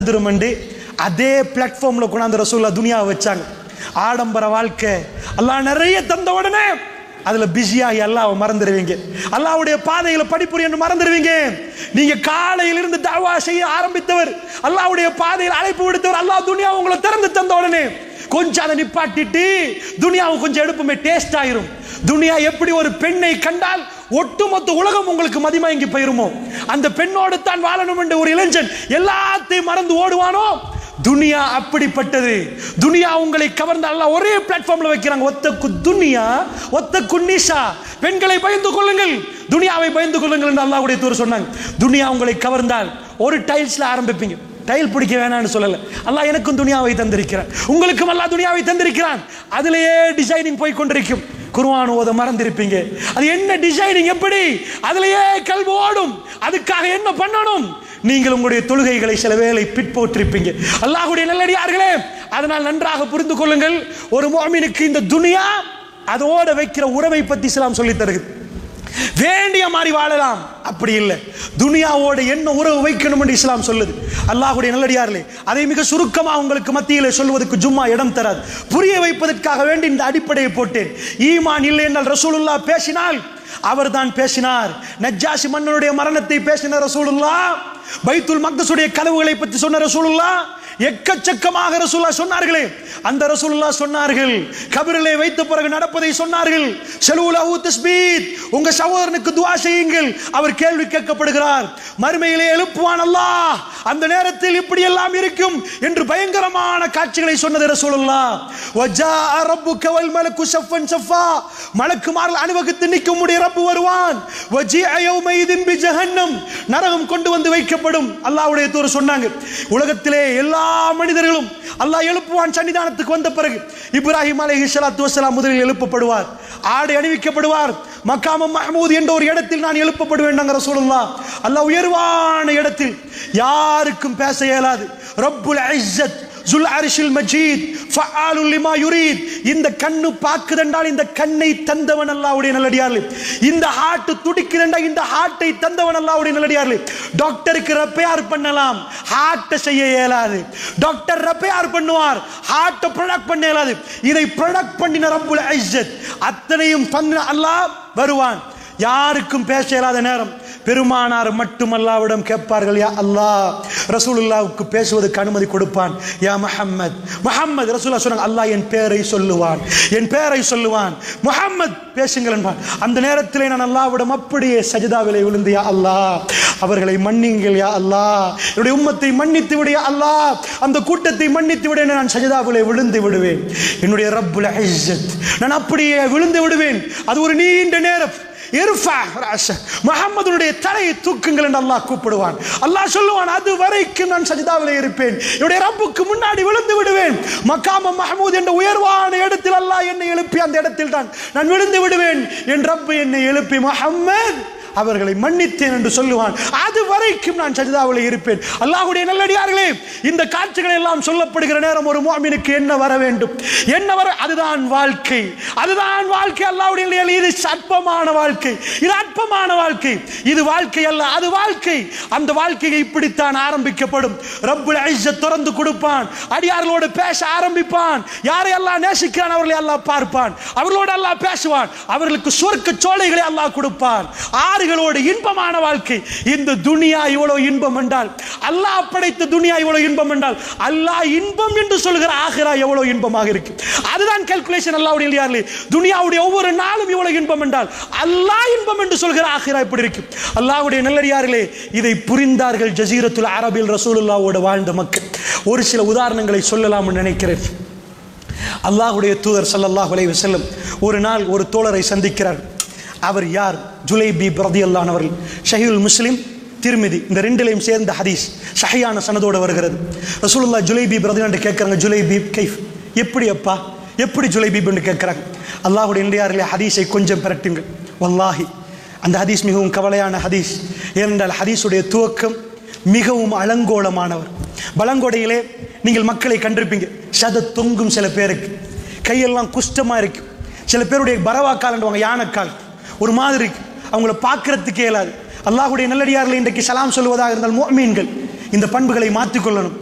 திருமண்டு அதே பிளாட்ஃபார்ம்ல கொண்டாந்து ரசூல்லா துனியாவை வச்சாங்க ஆடம்பர வாழ்க்கை அல்லாஹ் நிறைய தந்த உடனே அதுல பிஸியாகி அல்லாஹ்வை மறந்துடுவீங்க அல்லாஹ்வுடைய பாதையில படிப்புரியன்னு மறந்துடுவீங்க நீங்க காலையிலிருந்து தாவா செய்ய ஆரம்பித்தவர் அல்லாஹ்வுடைய பாதையில் அழைப்பு விடுத்தவர் அல்லாஹ் துனியா உங்களை திறந்து தந்த உடனே கொஞ்சம் அதை நிப்பாட்டிட்டு துனியாவை கொஞ்சம் எடுப்புமே டேஸ்ட் ஆயிரும் துனியா எப்படி ஒரு பெண்ணை கண்டால் ஒட்டுமொத்த உலகம் உங்களுக்கு மதிமயங்கி போயிருமோ அந்த பெண்ணோடு தான் வாழணும் என்ற ஒரு இளைஞன் எல்லாத்தையும் மறந்து ஓடுவானோ துனியா அப்படிப்பட்டது துனியா உங்களை கவர்ந்த அல்லாஹ் ஒரே பிளாட்ஃபார்ம்ல வைக்கிறாங்க ஒத்தக்கு துனியா ஒத்தக்கு நிஷா பெண்களை பயந்து கொள்ளுங்கள் துனியாவை பயந்து கொள்ளுங்கள் என்று அல்லாஹ்வுடைய தூர் சொன்னாங்க துனியா உங்களை கவர்ந்தால் ஒரு டைல்ஸ்ல ஆரம்பிப்பீங்க டைல் பிடிக்க வேணாம்னு சொல்லல அல்லாஹ் எனக்கும் துனியாவை தந்திருக்கிறான் உங்களுக்கும் அல்லாஹ் துனியாவை தந்திருக்கிறான் அதிலேயே டிசைனிங் போய் கொண்டிருக்கும் குர்ஆன் ஓத மறந்திருப்பீங்க அது என்ன டிசைனிங் எப்படி அதிலேயே கல்வி ஓடும் அதுக்காக என்ன பண்ணணும் நீங்கள் உங்களுடைய தொழுகைகளை சில வேளை பிற்போற்றிருப்பீங்க அல்லாஹ்வுடைய நல்லடியார்களே அதனால் நன்றாக புரிந்து கொள்ளுங்கள் ஒரு மோமினுக்கு இந்த துனியா அதோட வைக்கிற உறவை பத்தி இஸ்லாம் சொல்லி தருகிறது வேண்டிய மாதிரி வாழலாம் அப்படி இல்லை துனியாவோட என்ன உறவு வைக்கணும் என்று இஸ்லாம் சொல்லுது அல்லாஹ்வுடைய நல்லடியார்களே அதை மிக சுருக்கமாக உங்களுக்கு மத்தியில் சொல்வதற்கு ஜும்மா இடம் தராது புரிய வைப்பதற்காக வேண்டி இந்த அடிப்படையை போட்டேன் ஈமான் இல்லை என்றால் ரசூலுல்லா பேசினால் அவர்தான் பேசினார் நஜ்ஜாசி மன்னனுடைய மரணத்தை பேசின ரசூலுல்லா பைத்துல் மக்தசுடைய கனவுகளை பற்றி சொன்ன ரசூலுல்லா எக்கச்சக்கமாக ரசூல்லா சொன்னார்களே அந்த ரசூலுல்லா சொன்னார்கள் கபிரிலே வைத்த பிறகு நடப்பதை சொன்னார்கள் செலவுலஹு தஸ்பீத் உங்க சகோதரனுக்கு துஆ செய்யுங்கள் அவர் கேள்வி கேட்கப்படுகிறார் மறுமையிலே எழுப்புவான் அல்லாஹ் அந்த நேரத்தில் இப்படி எல்லாம் இருக்கும் என்று பயங்கரமான காட்சிகளை சொன்னது ரசூலுல்லா வஜாஅ ரப்புக வல் மலக்கு ஸஃபன் ஸஃபா மலக்குமார்கள் அணிவகுத்து நிற்கும் உடைய ரப்பு வருவான் வஜீஅ யௌமைதின் பி ஜஹன்னம் நரகம் கொண்டு வந்து வைக்கப்படும் அல்லாஹ்வுடைய தூர் சொன்னாங்க உலகத்திலே எல்லா மனிதர்களும் அல்லாஹ் எழுப்புவான் சன்னிதானத்துக்கு வந்த பிறகு இப்ராஹிம் அலைஹி ஸலாத்து வஸலாம் முதலில் எழுப்பப்படுவார் ஆடை அணிவிக்கப்படுவார் மக்காமம் மஹமூத் என்ற ஒரு இடத்தில் நான் எழுப்பப்படுவேன் நாங்கள் ரசூலுல்லாஹ் அல்லாஹ் உயர்வான இடத்தில் யாருக்கும் பேச இயலாது ரப்புல் இஸ்ஸத் ஜுல் அரிஷில் மஜீத் ஃபஆலுல் லிமா யுரீத் இந்த கண்ணு பாக்குதென்றால் இந்த கண்ணை தந்தவன் அல்லாஹ்வுடைய நல்லடியார்களே இந்த ஹார்ட் துடிக்குதென்றா இந்த ஹார்ட்டை தந்தவன் அல்லாஹ்வுடைய நல்லடியார்களே டாக்டருக்கு ரெப்பேர் பண்ணலாம் ஹார்ட்டை செய்ய இயலாது டாக்டர் ரெப்பேர் பண்ணுவார் ஹார்ட்டை ப்ரொடக்ட் பண்ண இயலாது இதை ப்ரொடக்ட் பண்ணின ரப்புல் இஸ்ஸத் அத்தனையும் தந்த அல்லாஹ் வருவான் யாருக்கும் பேச இயலாத நேரம் பெருமானார் மட்டும் அல்லாவிடம் கேட்பார்கள் யா அல்லாஹ் ரசூலுல்லாவுக்கு பேசுவதற்கு அனுமதி கொடுப்பான் யா முஹம்மத் முஹம்மத் ரசூல்லா சொன்னாங்க அல்லாஹ் என் பேரை சொல்லுவான் என் பேரை சொல்லுவான் முஹம்மத் பேசுங்கள் என்பான் அந்த நேரத்திலே நான் அல்லாவிடம் அப்படியே சஜிதாவிலே விழுந்து யா அல்லாஹ் அவர்களை மன்னிங்கள் யா அல்லாஹ் என்னுடைய உம்மத்தை மன்னித்து விடு யா அல்லாஹ் அந்த கூட்டத்தை மன்னித்து விடு என நான் சஜிதாவிலே விழுந்து விடுவேன் என்னுடைய ரப்புல் இஸ்ஸத் நான் அப்படியே விழுந்து விடுவேன் அது ஒரு நீண்ட நேரம் இர்ஃபா ராஷ முகம்மதுடைய தலையை தூக்குங்கள் என்று அல்லாஹ் கூப்பிடுவான் அல்லாஹ் சொல்லுவான் அது வரைக்கும் நான் சஜிதாவில் இருப்பேன் என்னுடைய ரப்புக்கு முன்னாடி விழுந்து விடுவேன் மக்காம மஹமூத் என்ற உயர்வான இடத்தில் அல்லாஹ் என்னை எழுப்பி அந்த இடத்தில் தான் நான் விழுந்து விடுவேன் என் ரப்பு என்னை எழுப்பி முஹம்மத் அவர்களை மன்னித்தேன் என்று சொல்லுவான் அது வரைக்கும் நான் சஜிதாவில் இருப்பேன் அல்லாஹ்வுடைய நல்லடியார்களே இந்த காட்சிகள் எல்லாம் சொல்லப்படுகிற நேரம் ஒரு முஅமினுக்கு என்ன வர வேண்டும் என்ன வர அதுதான் வாழ்க்கை அதுதான் வாழ்க்கை அல்லாஹ்வுடைய நல்லடியார்களே, இது அற்பமான வாழ்க்கை இது அற்பமான வாழ்க்கை இது வாழ்க்கை அல்ல அது வாழ்க்கை அந்த வாழ்க்கையை இப்படித்தான் ஆரம்பிக்கப்படும் ரப்புல் இஸ்ஸத் திறந்து கொடுப்பான் அடியார்களோடு பேச ஆரம்பிப்பான் யாரை அல்லாஹ் நேசிக்கிறான் அவர்களை அல்லாஹ் பார்ப்பான் அவர்களோடு அல்லாஹ் பேசுவான் அவர்களுக்கு சொர்க்க சோலைகளை அல்லாஹ் கொடுப்பான் ஆறுகளோடு இன்பமான வாழ்க்கை இந்த துனியா இவ்வளவு இன்பம் என்றால் அல்லாஹ் படைத்த துனியா இவ்வளவு இன்பம் என்றால் அல்லாஹ் இன்பம் என்று சொல்கிற ஆகிரா எவ்வளவு இன்பமாக இருக்கு அதுதான் கால்குலேஷன் அல்லாஹ்வுடைய இல்லையார்களே துனியாவுடைய ஒவ்வொரு நாளும் இவ்வளவு இன்பம் என்றால் அல்லாஹ் இன்பம் என்று சொல்கிற ஆகிரா இப்படி இருக்கு அல்லாஹ்வுடைய நல்லடியார்களே இதை புரிந்தார்கள் ஜசீரத்துல் அரபில் ரசூலுல்லாவோடு வாழ்ந்த மக்கள் ஒரு சில உதாரணங்களை சொல்லலாம்னு நினைக்கிறேன் அல்லாஹ்வுடைய தூதர் ஸல்லல்லாஹு அலைஹி வஸல்லம் ஒரு நாள் ஒரு தோழரை சந்திக்கிறார் அவர் யார் ஜுலைபி பிரதியல்லான் அவர்கள் ஷஹீல் முஸ்லிம் திருமிதி இந்த ரெண்டிலையும் சேர்ந்த ஹதீஸ் ஷஹியான சனதோடு வருகிறது ரசூலுல்லா ஜுலைபி பிரதியான் கேட்குறாங்க ஜுலைபி கைஃப் எப்படி அப்பா எப்படி ஜுலைபீப்னு கேட்குறாங்க அல்லாஹுடைய இந்தியாரிலே ஹதீஸை கொஞ்சம் பிரட்டுங்கள் வல்லாஹி அந்த ஹதீஸ் மிகவும் கவலையான ஹதீஸ் ஏனென்றால் ஹதீஸுடைய துவக்கம் மிகவும் அலங்கோலமானவர் பலங்கொடையிலே நீங்கள் மக்களை கண்டிருப்பீங்க சத தொங்கும் சில பேருக்கு கையெல்லாம் குஷ்டமா இருக்கு சில பேருடைய பரவாக்கால்ன்றவாங்க யானைக்கால் ஒரு மாதிரி இருக்கு அவங்கள பார்க்கறதுக்கே இயலாது அல்லாஹ்வுடைய நல்லடியார்கள் இன்றைக்கு சலாம் சொல்வதாக இருந்தால் முஃமின்கள் இந்த பண்புகளை மாற்றிக்கொள்ளணும்